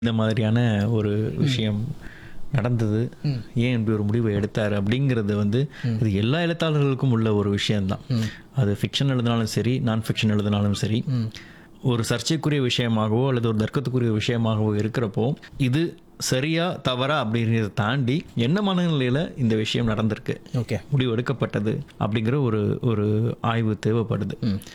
இந்த மாதிரியான ஒரு விஷயம் நடந்தது ஏன் இப்படி ஒரு முடிவை எடுத்தார் அப்படிங்கிறது வந்து இது எல்லா எழுத்தாளர்களுக்கும் உள்ள ஒரு விஷயம்தான் அது ஃபிக்ஷன் எழுதினாலும் சரி நான் ஃபிக்ஷன் எழுதினாலும் சரி ஒரு சர்ச்சைக்குரிய விஷயமாகவோ அல்லது ஒரு தர்க்கத்துக்குரிய விஷயமாகவோ இருக்கிறப்போ இது சரியா தவறா அப்படிங்கிறத தாண்டி என்ன மனநிலையில் இந்த விஷயம் நடந்திருக்கு ஓகே முடிவு எடுக்கப்பட்டது அப்படிங்கிற ஒரு ஒரு ஆய்வு தேவைப்படுது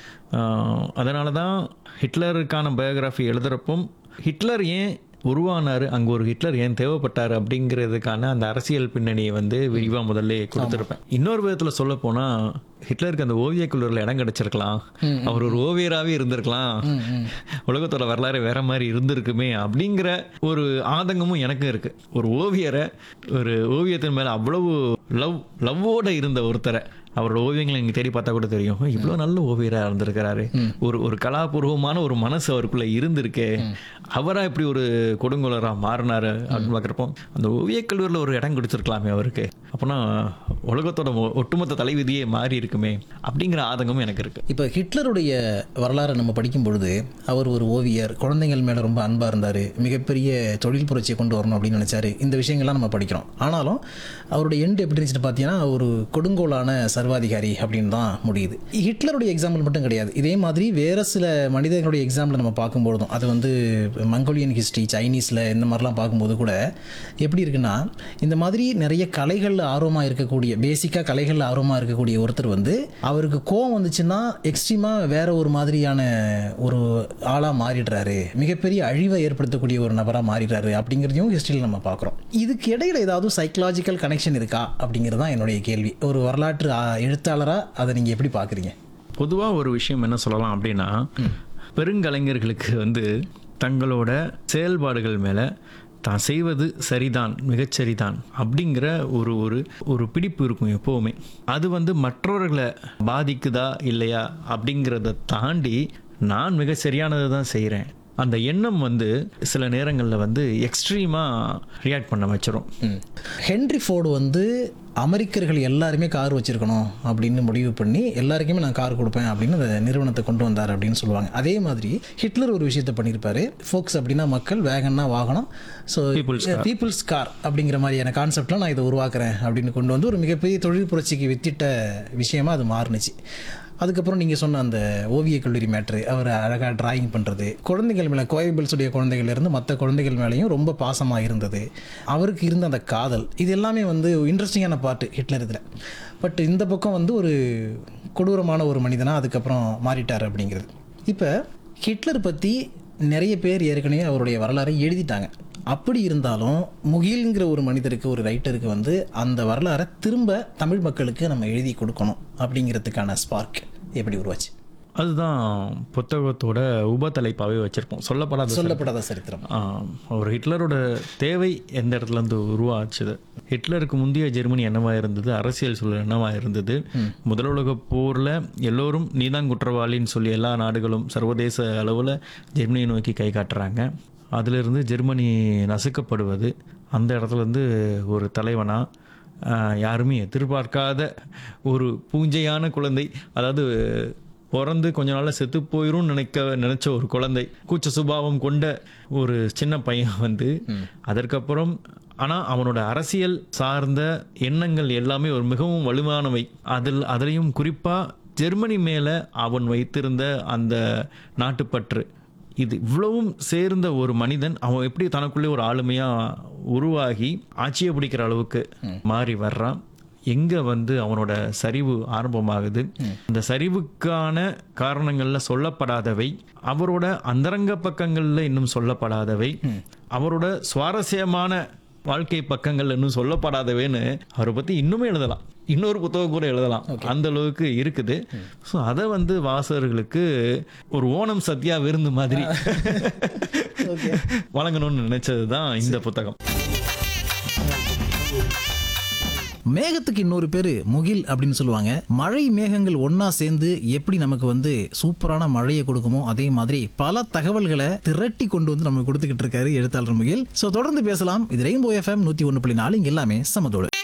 அதனால தான் ஹிட்லருக்கான பயோகிராஃபி எழுதுறப்போ ஹிட்லர் ஏன் உருவானார் அங்கே ஒரு ஹிட்லர் ஏன் தேவைப்பட்டார் அப்படிங்கிறதுக்கான அந்த அரசியல் பின்னணியை வந்து விரிவாக முதல்ல கொடுத்துருப்பேன் இன்னொரு விதத்தில் சொல்ல போனால் ஹிட்லருக்கு அந்த ஓவியக் கல்லூரியில் இடம் கிடைச்சிருக்கலாம் அவர் ஒரு ஓவியராகவே இருந்திருக்கலாம் உலகத்தோட வரலாறு வேற மாதிரி இருந்திருக்குமே அப்படிங்கிற ஒரு ஆதங்கமும் எனக்கும் இருக்கு ஒரு ஓவியரை ஒரு ஓவியத்தின் மேல அவ்வளவு லவ் லவ்வோட இருந்த ஒருத்தரை அவரோட ஓவியங்களை இங்கே தேடி பார்த்தா கூட தெரியும் இவ்வளோ நல்ல ஓவியராக இருந்திருக்கிறாரு ஒரு ஒரு கலாபூர்வமான ஒரு மனசு அவருக்குள்ள இருந்திருக்கு அவரா இப்படி ஒரு கொடுங்கோலராக மாறினாரு அப்படின்னு பார்க்குறப்போ அந்த ஓவியக் கல்லூரியில் ஒரு இடம் கொடுத்துருக்கலாமே அவருக்கு அப்போனா உலகத்தோட ஒ- ஒட்டுமொத்த தலைவிதியே மாறி இருக்குமே அப்படிங்கிற ஆதங்கமும் எனக்கு இருக்கு இப்போ ஹிட்லருடைய வரலாறை நம்ம படிக்கும் பொழுது அவர் ஒரு ஓவியர் குழந்தைகள் மேலே ரொம்ப அன்பாக இருந்தார் மிகப்பெரிய தொழில் புரட்சியை கொண்டு வரணும் அப்படின்னு நினச்சாரு இந்த விஷயங்கள்லாம் நம்ம படிக்கிறோம் ஆனாலும் அவருடைய எண்டு எப்படி இருந்துச்சுன்னு பார்த்தீங்கன்னா ஒரு கொடுங்கோலான சர்வாதிகாரி அப்படின்னு தான் முடியுது ஹிட்லருடைய எக்ஸாம்பிள் மட்டும் கிடையாது இதே மாதிரி வேறு சில மனிதர்களுடைய எக்ஸாம்பிள் நம்ம பார்க்கும்பொழுதும் அது வந்து மங்கோலியன் ஹிஸ்ட்ரி சைனீஸில் இந்த மாதிரிலாம் பார்க்கும்போது கூட எப்படி இருக்குன்னா இந்த மாதிரி நிறைய கலைகளில் ஆர்வமாக இருக்கக்கூடிய பேசிக்காக கலைகளில் ஆர்வமாக இருக்கக்கூடிய ஒருத்தர் வந்து அவருக்கு கோவம் வந்துச்சுன்னா எக்ஸ்ட்ரீமாக வேற ஒரு மாதிரியான ஒரு ஆளாக மாறிடுறாரு மிகப்பெரிய அழிவை ஏற்படுத்தக்கூடிய ஒரு நபராக மாறிடுறாரு அப்படிங்கிறதையும் ஹிஸ்ட்ரியில் நம்ம பார்க்குறோம் இதுக்கு இடையில ஏதாவது சைக்கலாஜிக்கல் கனெக்ஷன் இருக்கா அப்படிங்கிறது தான் என்னுடைய கேள்வி ஒரு வரலாற்று எழுத்தாளராக அதை நீங்கள் எப்படி பார்க்குறீங்க பொதுவாக ஒரு விஷயம் என்ன சொல்லலாம் அப்படின்னா பெருங்கலைஞர்களுக்கு வந்து தங்களோட செயல்பாடுகள் மேலே தான் செய்வது சரிதான் மிகச்சரிதான் அப்படிங்கிற ஒரு ஒரு ஒரு பிடிப்பு இருக்கும் எப்போவுமே அது வந்து மற்றவர்களை பாதிக்குதா இல்லையா அப்படிங்கிறத தாண்டி நான் மிக சரியானதை தான் செய்கிறேன் அந்த எண்ணம் வந்து சில நேரங்களில் வந்து எக்ஸ்ட்ரீமாக ரியாக்ட் பண்ண வச்சிரும் ஹென்ரி ஃபோர்டு வந்து அமெரிக்கர்கள் எல்லாருமே கார் வச்சிருக்கணும் அப்படின்னு முடிவு பண்ணி எல்லாருக்குமே நான் கார் கொடுப்பேன் அப்படின்னு அந்த நிறுவனத்தை கொண்டு வந்தார் அப்படின்னு சொல்லுவாங்க அதே மாதிரி ஹிட்லர் ஒரு விஷயத்த பண்ணியிருப்பாரு ஃபோக்ஸ் அப்படின்னா மக்கள் வேகன்னா வாகனம் ஸோ People's பீப்புள்ஸ் கார் அப்படிங்கிற மாதிரியான கான்செப்ட்லாம் நான் இதை உருவாக்குறேன் அப்படின்னு கொண்டு வந்து ஒரு மிகப்பெரிய தொழில் புரட்சிக்கு வித்திட்ட விஷயமா அது மாறுனுச்சு அதுக்கப்புறம் நீங்கள் சொன்ன அந்த ஓவியக் கல்லூரி மேட்ரு அவர் அழகாக டிராயிங் பண்ணுறது குழந்தைகள் மேலே கோயபிள்ஸுடைய குழந்தைகள் இருந்து மற்ற குழந்தைகள் மேலேயும் ரொம்ப பாசமாக இருந்தது அவருக்கு இருந்த அந்த காதல் இது எல்லாமே வந்து இன்ட்ரெஸ்டிங்கான பாட்டு ஹிட்லர் இதில் பட் இந்த பக்கம் வந்து ஒரு கொடூரமான ஒரு மனிதனாக அதுக்கப்புறம் மாறிட்டார் அப்படிங்கிறது இப்போ ஹிட்லர் பற்றி நிறைய பேர் ஏற்கனவே அவருடைய வரலாறை எழுதிட்டாங்க அப்படி இருந்தாலும் முகில்ங்கிற ஒரு மனிதருக்கு ஒரு ரைட்டருக்கு வந்து அந்த வரலாறை திரும்ப தமிழ் மக்களுக்கு நம்ம எழுதி கொடுக்கணும் அப்படிங்கிறதுக்கான ஸ்பார்க் எப்படி உருவாச்சு அதுதான் புத்தகத்தோட உபத்தலைப்பாகவே வச்சுருப்போம் சொல்லப்படாத சொல்லப்படாத சரித்திரம் ஆம், ஒரு ஹிட்லரோட தேவை எந்த இடத்துல இருந்து உருவாச்சுது ஹிட்லருக்கு முந்தைய ஜெர்மனி என்னவா இருந்தது அரசியல் சூழல் என்னவா இருந்தது முதல் உலகப் போரில் எல்லோரும் நீதான் குற்றவாளின்னு சொல்லி எல்லா நாடுகளும் சர்வதேச அளவில் ஜெர்மனியை நோக்கி கை காட்டுறாங்க அதிலிருந்து ஜெர்மனி நசுக்கப்படுவது அந்த இடத்துல இருந்து ஒரு தலைவனா ஆஹ், யாருமே எதிர்பார்க்காத ஒரு பூஞ்சையான குழந்தை அதாவது பிறந்து கொஞ்ச நாள்ல செத்து போயிரும் நினைக்க நினைச்ச ஒரு குழந்தை கூச்ச சுபாவம் கொண்ட ஒரு சின்ன பையன் வந்து அதற்கப்புறம் ஆனா அவனோட அரசியல் சார்ந்த எண்ணங்கள் எல்லாமே ஒரு மிகவும் வலுவானவை அதில் அதிலையும் குறிப்பா ஜெர்மனி மேல அவன் வைத்திருந்த அந்த நாட்டுப்பற்று இது இவ்வளவும் சேர்ந்த ஒரு மனிதன் அவன் எப்படி தனக்குள்ளே ஒரு ஆளுமையா உருவாகி ஆட்சியை பிடிக்கிற அளவுக்கு மாறி வர்றான் எங்க வந்து அவனோட சரிவு ஆரம்பமாகுது அந்த சரிவுக்கான காரணங்கள்ல சொல்லப்படாதவை அவரோட அந்தரங்க பக்கங்கள்ல இன்னும் சொல்லப்படாதவை அவரோட சுவாரஸ்யமான வாழ்க்கை பக்கங்கள் இன்னும் சொல்லப்படாதவைன்னு அவரை பத்தி இன்னுமே எழுதலாம் இன்னொரு புத்தகம் கூட எழுதலாம் அந்த அளவுக்கு இருக்குது ஸோ அதை வந்து வாசகர்களுக்கு ஒரு ஓணம் சத்யா விருந்து மாதிரி வழங்கணும்னு நினைச்சது தான் இந்த புத்தகம் மேகத்துக்கு இன்னொரு பேர் முகில் அப்படின்னு சொல்லுவாங்க மழை மேகங்கள் ஒண்ணா சேர்ந்து எப்படி நமக்கு வந்து சூப்பரான மழையை கொடுக்குமோ அதே மாதிரி பல தகவல்களை திரட்டி கொண்டு வந்து நமக்கு கொடுத்துக்கிட்டு இருக்காரு எழுத்தாளர் முகில் ஸோ தொடர்ந்து பேசலாம் இது ரெயின்போ எஃப்எம் நூற்றி ஒன்று புள்ளி நாலு இங்க எல்லாமே சமதோடு